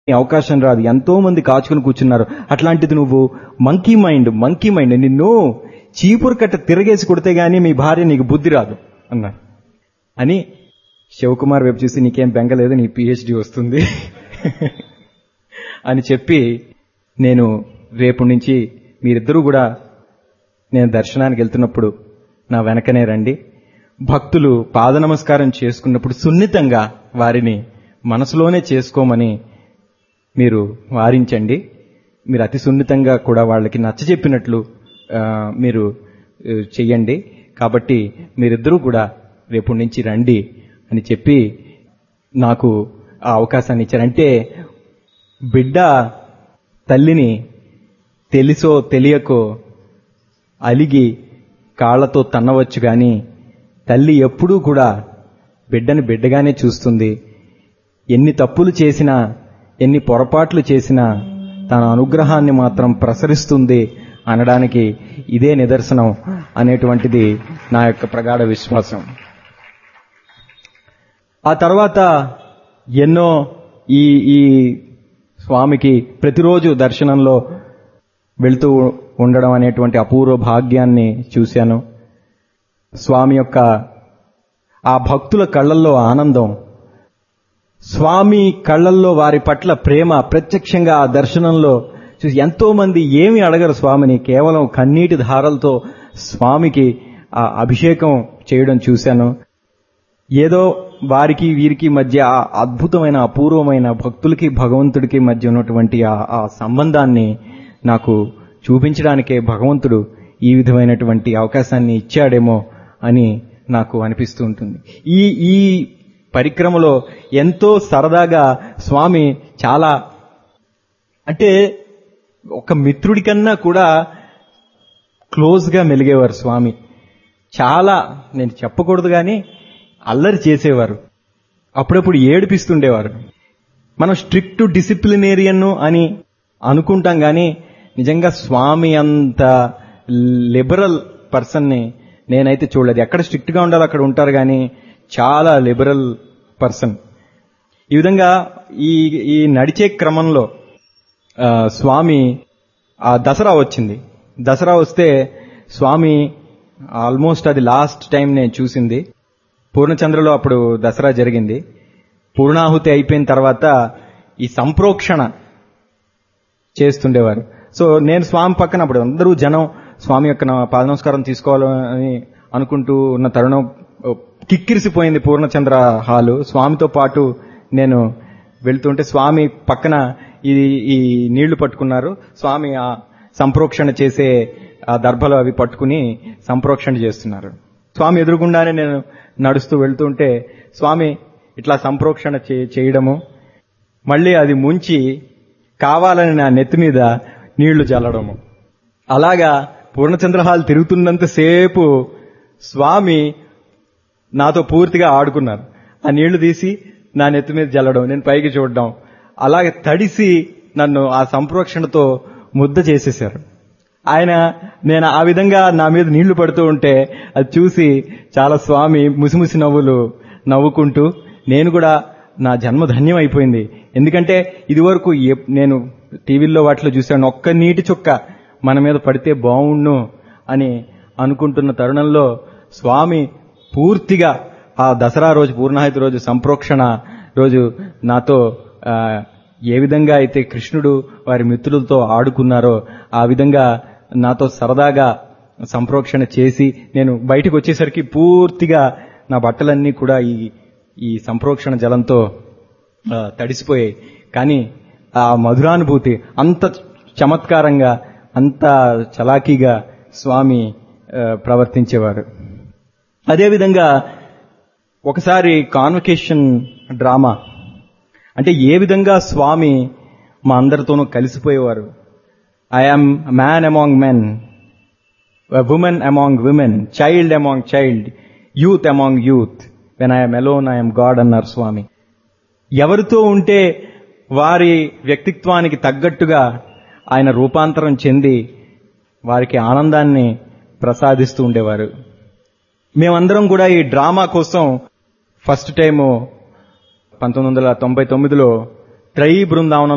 అవకాశం రాదు ఎంతో మంది కాచుకుని కూర్చున్నారు అట్లాంటిది నువ్వు మంకీ మైండ్ మంకీ మైండ్ నిన్ను చీపురు కట్ట తిరగేసి కొడితే గానీ మీ భార్య నీకు బుద్ధి రాదు అన్నారు అని శివకుమార్ వైపు చూసి నీకేం బెంగలేదు నీ పిహెచ్డి వస్తుంది అని చెప్పి నేను రేపు నుంచి మీరిద్దరూ కూడా నేను దర్శనానికి వెళ్తున్నప్పుడు నా వెనకనే రండి భక్తులు పాద నమస్కారం చేసుకున్నప్పుడు సున్నితంగా వారిని మనసులోనే చేసుకోమని మీరు వారించండి మీరు అతి సున్నితంగా కూడా వాళ్ళకి నచ్చ చెప్పినట్లు మీరు ఆ, చెయ్యండి కాబట్టి మీరిద్దరూ కూడా రేపు నుంచి రండి అని చెప్పి నాకు ఆ అవకాశాన్ని ఇచ్చారు అంటే బిడ్డ తల్లిని తెలిసో తెలియకో అలిగి కాళ్లతో తన్నవచ్చు గాని తల్లి ఎప్పుడూ కూడా బిడ్డని బిడ్డగానే చూస్తుంది ఎన్ని తప్పులు చేసినా ఎన్ని పొరపాట్లు చేసినా తన అనుగ్రహాన్ని మాత్రం ప్రసరిస్తుంది అనడానికి ఇదే నిదర్శనం అనేటువంటిది నా యొక్క ప్రగాఢ విశ్వాసం ఆ తర్వాత ఎన్నో ఈ ఈ స్వామికి ప్రతిరోజు దర్శనంలో వెళ్తూ ఉండడం అనేటువంటి అపూర్వ భాగ్యాన్ని చూశాను స్వామి యొక్క ఆ భక్తుల కళ్ళల్లో ఆనందం స్వామి కళ్ళల్లో వారి పట్ల ప్రేమ ప్రత్యక్షంగా ఆ దర్శనంలో చూసి ఎంతో మంది ఏమి అడగరు స్వామిని కేవలం కన్నీటి ధారలతో స్వామికి ఆ అభిషేకం చేయడం చూశాను ఏదో వారికి వీరికి మధ్య ఆ అద్భుతమైన అపూర్వమైన భక్తులకి భగవంతుడికి మధ్య ఉన్నటువంటి ఆ ఆ సంబంధాన్ని నాకు చూపించడానికే భగవంతుడు ఈ విధమైనటువంటి అవకాశాన్ని ఇచ్చాడేమో అని నాకు అనిపిస్తూ ఉంటుంది ఈ ఈ పరిక్రమలో ఎంతో సరదాగా స్వామి చాలా అంటే ఒక మిత్రుడి కన్నా కూడా క్లోజ్గా మెలిగేవారు స్వామి చాలా నేను చెప్పకూడదు కానీ అల్లరి చేసేవారు అప్పుడప్పుడు ఏడిపిస్తుండేవారు మనం స్ట్రిక్ట్ డిసిప్లినేరియన్ అని అనుకుంటాం కానీ నిజంగా స్వామి అంత లిబరల్ పర్సన్ని నేనైతే చూడలేదు ఎక్కడ స్ట్రిక్ట్ గా ఉండాలో అక్కడ ఉంటారు కానీ చాలా లిబరల్ పర్సన్ ఈ విధంగా ఈ ఈ నడిచే క్రమంలో ఆ, స్వామి ఆ దసరా వచ్చింది దసరా వస్తే స్వామి ఆల్మోస్ట్ అది లాస్ట్ టైం నేను చూసింది పూర్ణచంద్రలో అప్పుడు దసరా జరిగింది పూర్ణాహుతి అయిపోయిన తర్వాత ఈ సంప్రోక్షణ చేస్తుండేవారు సో నేను స్వామి పక్కన అప్పుడు అందరూ జనం స్వామి యొక్క నా పాద నమస్కారం తీసుకోవాలని అనుకుంటూ ఉన్న తరుణం ఓ, కిక్కిరిసిపోయింది పూర్ణచంద్ర హాలు స్వామితో పాటు నేను వెళ్తుంటే స్వామి పక్కన ఈ ఈ నీళ్లు పట్టుకున్నారు స్వామి ఆ సంప్రోక్షణ చేసే ఆ దర్భలు అవి పట్టుకుని సంప్రోక్షణ చేస్తున్నారు స్వామి ఎదురుగుండానే నేను నడుస్తూ వెళ్తుంటే స్వామి ఇట్లా సంప్రోక్షణ చే- చేయడము మళ్ళీ అది ముంచి కావాలని నా నెత్తి మీద నీళ్లు చల్లడము అలాగా పూర్ణచంద్రహాల్ తిరుగుతున్నంతసేపు స్వామి నాతో పూర్తిగా ఆడుకున్నారు ఆ నీళ్లు తీసి నా నెత్తి మీద జల్లడం నేను పైకి చూడడం అలాగే తడిసి నన్ను ఆ సంప్రోక్షణతో ముద్ద చేసేశారు ఆయన నేను ఆ విధంగా నా మీద నీళ్లు పడుతూ ఉంటే అది చూసి చాలా స్వామి ముసిముసి నవ్వులు నవ్వుకుంటూ నేను కూడా నా జన్మ ధన్యం అయిపోయింది ఎందుకంటే ఇదివరకు ఎప్- నేను టీవీల్లో వాటిలో చూశాను ఒక్క నీటి చుక్క మన మీద పడితే బావుండు అని అనుకుంటున్న తరుణంలో స్వామి పూర్తిగా ఆ దసరా రోజు పూర్ణాహితి రోజు సంప్రోక్షణ రోజు నాతో ఆ, ఏ విధంగా అయితే కృష్ణుడు వారి మిత్రులతో ఆడుకున్నారో ఆ విధంగా నాతో సరదాగా సంప్రోక్షణ చేసి నేను బయటకు వచ్చేసరికి పూర్తిగా నా బట్టలన్నీ కూడా ఈ ఈ సంప్రోక్షణ జలంతో ఆ, తడిసిపోయాయి కానీ ఆ మధురానుభూతి అంత చమత్కారంగా అంత చలాకీగా స్వామి ఆ, ప్రవర్తించేవారు అదేవిధంగా ఒకసారి కాన్వకేషన్ డ్రామా అంటే ఏ విధంగా స్వామి మా అందరితోనూ కలిసిపోయేవారు I'm man among men women among women child among child youth among youth when I'm alone I'm God అన్నారు స్వామి ఎవరితో ఉంటే వారి వ్యక్తిత్వానికి తగ్గట్టుగా ఆయన రూపాంతరం చెంది వారికి ఆనందాన్ని ప్రసాదిస్తూ ఉండేవారు మేమందరం కూడా ఈ డ్రామా కోసం ఫస్ట్ టైము పంతొమ్మిది వందల తొంభై తొమ్మిదిలో త్రయీ బృందావనం